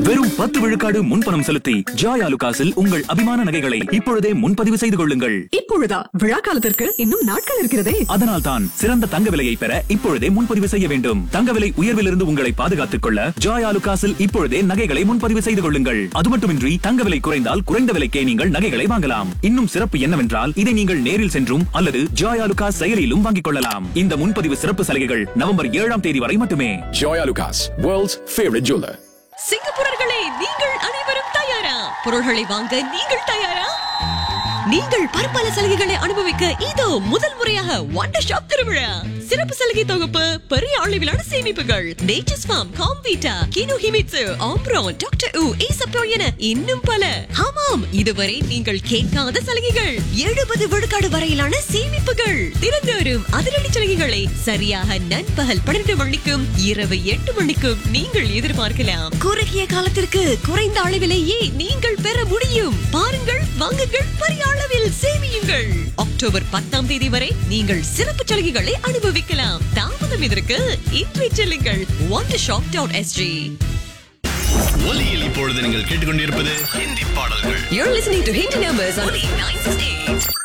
வெறும் பத்து விழுக்காடு முன்பணம் செலுத்தி ஜாய் ஆலுகாஸில் உங்கள் அபிமான நகைகளை இப்பொழுதே முன்பதிவு செய்து கொள்ளுங்கள் இப்பொழுதா விழா காலத்திற்கு இன்னும் நாட்கள் இருக்கிறதே அதனால் தான் சிறந்த தங்க விலையை பெற இப்பொழுதே முன்பதிவு செய்ய வேண்டும் தங்க விலை உயர்விலிருந்து உங்களை பாதுகாத்துக் கொள்ள ஜாய் ஆலுகாஸில் இப்பொழுதே நகைகளை முன்பதிவு செய்து கொள்ளுங்கள் அது மட்டுமின்றி தங்க விலை குறைந்தால் குறைந்த விலைக்கே நீங்கள் நகைகளை வாங்கலாம் இன்னும் சிறப்பு என்னவென்றால் இதை நீங்கள் நேரில் சென்றும் அல்லது ஜாய் ஆலுகாஸ் செயலிலும் வாங்கிக் கொள்ளலாம் இந்த முன்பதிவு சிறப்பு சலுகைகள் நவம்பர் ஏழாம் தேதி வரை மட்டுமே Joya Lucas, world's favorite jeweler. சிங்கப்பூரர்களே நீங்கள் அனைவரும் தயாரா பொருள்களை வாங்க நீங்கள் தயாரா நீங்கள் பற்பல சலுகைகளை அனுபவிக்க இதோ முதல் முறையாக வண்டர் ஷாப் திருவிழா சிறப்பு சலுகை தொகுப்பு பெரிய அளவிலான சேமிப்புகள் Nature's Farm Comvita Kino Himitsu Ambrone doctor உ ஈசப்போ என இன்னும் பல ஆமாம் இதுவரை நீங்கள் கேட்காத சலுகைகள் எழுபது விழுக்காடு வரையிலான சேமிப்புகள் திறந்து வரும் அதிரடி சலுகைகளை சரியாக நண்பகல் பன்னிரண்டு மணிக்கும் இரவு எட்டு மணிக்கும் நீங்கள் எதிர்பார்க்கலாம் குறுகிய காலத்திற்கு குறைந்த அளவிலேயே நீங்கள் பெற முடியும் பாருங்கள் வாங்குங்கள் பெரிய அளவில் சேமியுங்கள் அக்டோபர் பத்தாம் தேதி வரை நீங்கள் சிறப்பு சலுகைகளை அனுபவிக்கலாம் தாமதம் இதற்கு இன்றை செல்லுங்கள் ஒன் ஷாப் டாட் எஸ்ஜி ஒலியில் இப்பொழுது நீங்கள் கேட்டுக்கொண்டிருப்பது ஹிந்தி பாடல்கள் You're listening to Hindi Numbers on 89 States.